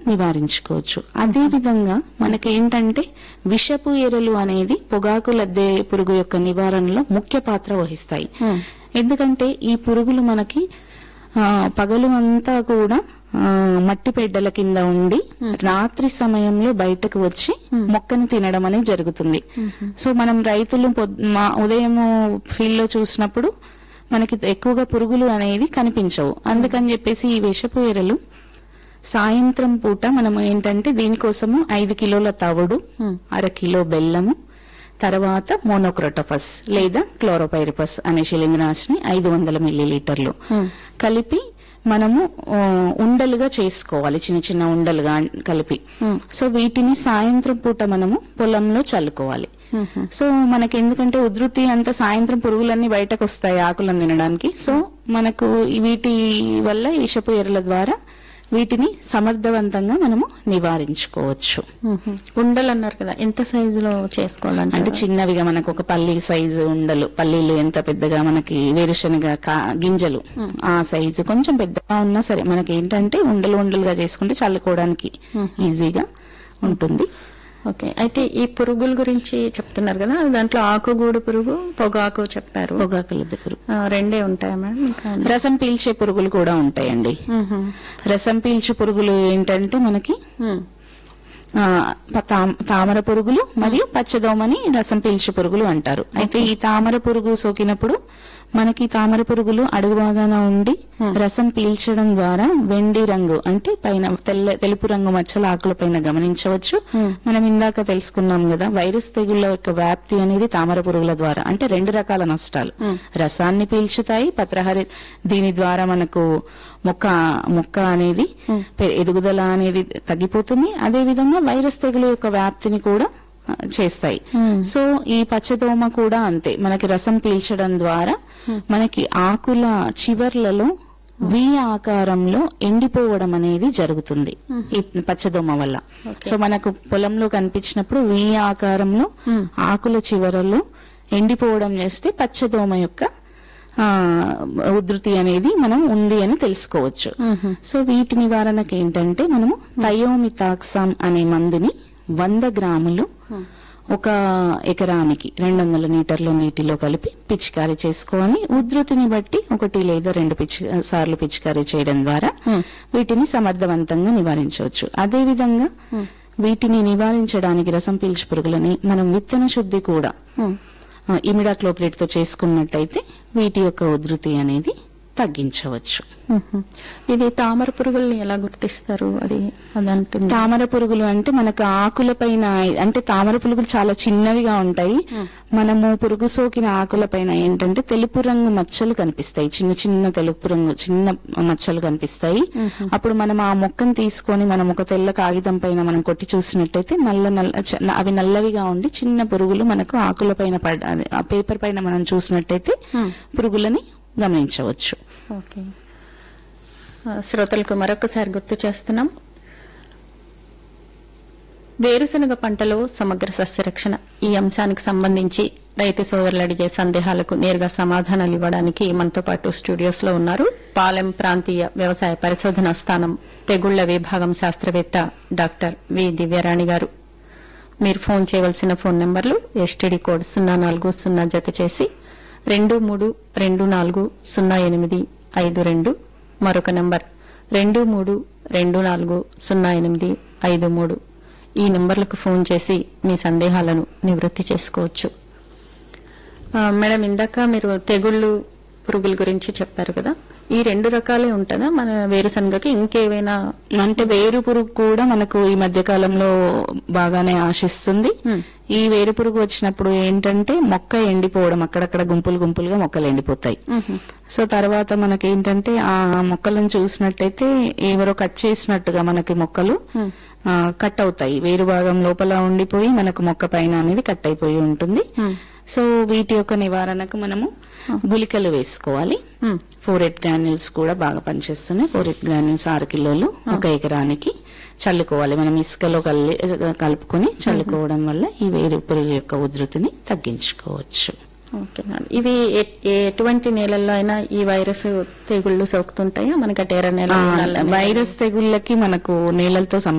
నివారించుకోవచ్చు అదే విధంగా మనకేంటంటే విషపు ఎరలు అనేది పొగాకు లద్దె పురుగు యొక్క నివారణలో ముఖ్య పాత్ర వహిస్తాయి Hmm. ఎందుకంటే ఈ పురుగులు మనకి ఆ, పగలు అంతా కూడా ఆ, మట్టి పెడ్డల కింద ఉండి రాత్రి సమయంలో బయటకు వచ్చి మొక్కని తినడం అనేది జరుగుతుంది సో మనం రైతులు పొద్- మా ఉదయం ఫీల్డ్ లో చూసినప్పుడు మనకి ఎక్కువగా పురుగులు అనేది కనిపించవు అందుకని చెప్పేసి ఈ విషపు ఎరలు సాయంత్రం పూట మనం ఏంటంటే దీనికోసము ఐదు కిలోల తవుడు Hmm. అర కిలో బెల్లము తర్వాత మోనోక్రోటోపస్ లేదా క్లోరోపైరిపస్ అనే శిలీంద్రనాశిని ఐదు వందల మిల్లీలీటర్లు Hmm. కలిపి మనము ఆ, ఉండలుగా చేసుకోవాలి చిన్న చిన్న ఉండలుగా కలిపి Hmm. సో వీటిని సాయంత్రం పూట మనము పొలంలో చల్లుకోవాలి Mhm. సో మనకి ఎందుకంటే ఉధృతి అంతా సాయంత్రం పురుగులన్నీ బయటకు వస్తాయి ఆకులను తినడానికి సో మనకు ఈ వీటి వల్ల ఈ విషపు ఎరల ద్వారా వీటిని సమర్థవంతంగా మనము నివారించుకోవచ్చు Mhm. ఉండలు అన్నారు కదా ఎంత సైజులో చేసుకోవాలంటే అంటే చిన్నవిగా మనకు ఒక పల్లి సైజు ఉండలు పల్లీలు ఎంత పెద్దగా మనకి వేరుశనగ కా- గింజలు ఆ సైజు కొంచెం పెద్దగా ఉన్నా సరే మనకి ఏంటంటే ఉండలు ఉండలుగా చేసుకుంటే చల్లుకోవడానికి ఈజీగా ఉంటుంది ఓకే అయితే ఈ పురుగుల గురించి చెప్తున్నారు కదా దాంట్లో ఆకుగూడు పురుగు పొగాకు చెప్పారు పొగాకుల పురుగు ఆ, రెండే ఉంటాయా మేడం ఇంకా రసం పీల్చే పురుగులు కూడా ఉంటాయండి Mhm. రసం పీల్చే పురుగులు ఏంటంటే మనకి Hmm. ఆ, తామ- తామర పురుగులు మరియు పచ్చదోమని రసం పీల్చే పురుగులు అంటారు అయితే ఈ తామర పురుగు సోకినప్పుడు మనకి తామర పురుగులు అడుగు భాగాన ఉండి రసం పీల్చడం ద్వారా వెండి రంగు అంటే పైన తెల్ల తెలుపు రంగు మచ్చల ఆకుల పైన గమనించవచ్చు Hmm. మనం ఇందాక తెలుసుకున్నాం కదా వైరస్ తెగుళ్ల యొక్క వ్యాప్తి అనేది తామర పురుగుల ద్వారా అంటే రెండు రకాల నష్టాలు Hmm. రసాన్ని పీల్చుతాయి పత్రహరి దీని ద్వారా మనకు మొక్క మొక్క అనేది Hmm. పె- ఎదుగుదల అనేది తగ్గిపోతుంది అదే విధంగా వైరస్ తెగులు యొక్క వ్యాప్తిని కూడా ఆ, చేస్తాయి Hmm. సో ఈ పచ్చదోమ కూడా అంతే మనకి రసం పీల్చడం ద్వారా మనకి ఆకుల చివర్లలో వి ఆకారంలో ఎండిపోవడం అనేది జరుగుతుంది ఈ పచ్చదోమ వల్ల Okay. సో మనకు పొలంలో కనిపించినప్పుడు వి ఆకారంలో Hmm. ఆకుల చివరలో ఎండిపోవడం చేస్తే పచ్చదోమ యొక్క ఆ, ఉధృతి అనేది మనం ఉంది అని తెలుసుకోవచ్చు Mhm. సో వీటి నివారణకు ఏంటంటే మనము థయోమితాక్సామ్ అనే మందుని వంద గ్రాములు Hmm. ఒక ఎకరానికి రెండు వందల లీటర్ల నీటిలో కలిపి పిచికారీ చేసుకోవాలి ఉధృతిని బట్టి ఒకటి లేదా రెండు పిచి సార్లు పిచికారీ చేయడం ద్వారా Hmm. వీటిని సమర్థవంతంగా నివారించవచ్చు అదే విధంగా Hmm. వీటిని నివారించడానికి రసం పీల్చు పురుగులని మనం విత్తన శుద్ధి కూడా Hmm. ఇమిడాక్లోప్లేట్ తో చేసుకున్నట్టయితే వీటి యొక్క ఉధృతి అనేది తగ్గించవచ్చు Mhm. ఇది తామర పురుగుల్ని ఎలా గుర్తిస్తారు అది అది అంటుంది తామర పురుగులు అంటే మనకు ఆకుల పైన అంటే తామర పురుగులు చాలా చిన్నవిగా ఉంటాయి Hmm. మనము పురుగు సోకిన ఆకుల పైన ఏంటంటే తెలుపు రంగు మచ్చలు కనిపిస్తాయి చిన్న చిన్న తెలుపు రంగు చిన్న మచ్చలు కనిపిస్తాయి Mhm. అప్పుడు మనం ఆ మొక్కను తీసుకొని మనం ఒక తెల్ల కాగితం పైన మనం కొట్టి చూసినట్టయితే నల్ల నల్ల చ- అవి నల్లవిగా ఉండి చిన్న పురుగులు మనకు ఆకుల పైన పడ అదే, ఆ పేపర్ పైన మనం చూసినట్టయితే Hmm. పురుగులని గమనించవచ్చు ఓకే ఆ, శ్రోతలకు మరొకసారి గుర్తు చేస్తున్నాం వేరుశనగ పంటలో సమగ్ర సస్యరక్షణ ఈ అంశానికి సంబంధించి రైతు సోదరులు అడిగే సందేహాలకు నేరుగా సమాధానాలు ఇవ్వడానికి మనతో పాటు స్టూడియోస్ లో ఉన్నారు పాలెం ప్రాంతీయ వ్యవసాయ పరిశోధన స్థానం తెగుళ్ల విభాగం శాస్త్రవేత్త డాక్టర్ వి దివ్యారాణి గారు మీరు ఫోన్ చేయవలసిన ఫోన్ నంబర్లు ఎస్టీడీ కోడ్ సున్నా నాలుగు సున్నా జత చేసి రెండు మూడు రెండు నాలుగు సున్నా ఎనిమిది ఐదు రెండు మరొక నంబర్ రెండు మూడు రెండు నాలుగు సున్నా ఎనిమిది ఐదు మూడు ఈ నంబర్లకు ఫోన్ చేసి మీ సందేహాలను నివృత్తి చేసుకోవచ్చు ఆ, మేడం ఇందాక మీరు తెగుళ్ళు పురుగుల గురించి చెప్పారు కదా ఈ రెండు రకాలే ఉంటుందా మన వేరుశనగకి ఇంకేవైనా అంటే వేరు పురుగు కూడా మనకు ఈ మధ్య కాలంలో బాగానే ఆశిస్తుంది Hmm. ఈ వేరు పురుగు వచ్చినప్పుడు ఏంటంటే మొక్క ఎండిపోవడం అక్కడక్కడ గుంపులు గుంపులుగా మొక్కలు ఎండిపోతాయి మ్హూ. సో తర్వాత మనకి ఏంటంటే ఆ మొక్కలను చూసినట్టయితే ఎవరో కట్ చేసినట్టుగా మనకి మొక్కలు Hmm. ఆ, కట్ అవుతాయి వేరు భాగం లోపల ఉండిపోయి మనకు మొక్క పైన అనేది కట్ అయిపోయి ఉంటుంది Hmm. సో వీటి యొక్క నివారణకు మనము గుళికలు వేసుకోవాలి Hmm. ఫోరెట్ గ్రాన్యూల్స్ కూడా బాగా పనిచేస్తున్నాయి ఫోరెట్ గ్రాన్యూల్స్ ఆరు కిలోలు ఒక ఎకరానికి చల్లుకోవాలి మనం ఇసుకలో కల్లి కలుపుకొని చల్లుకోవడం వల్ల ఈ వేరు పురుగు యొక్క ఉధృతిని తగ్గించుకోవచ్చు ఓకే మేడం ఇవి ఎ- ఎటువంటి నేలల్లో అయినా ఈ వైరస్ తెగుళ్లు సోకుతుంటాయా మనకి టేర నేల ఆ, వైరస్ తెగుళ్ళకి మనకు నేలలతో సంబంధం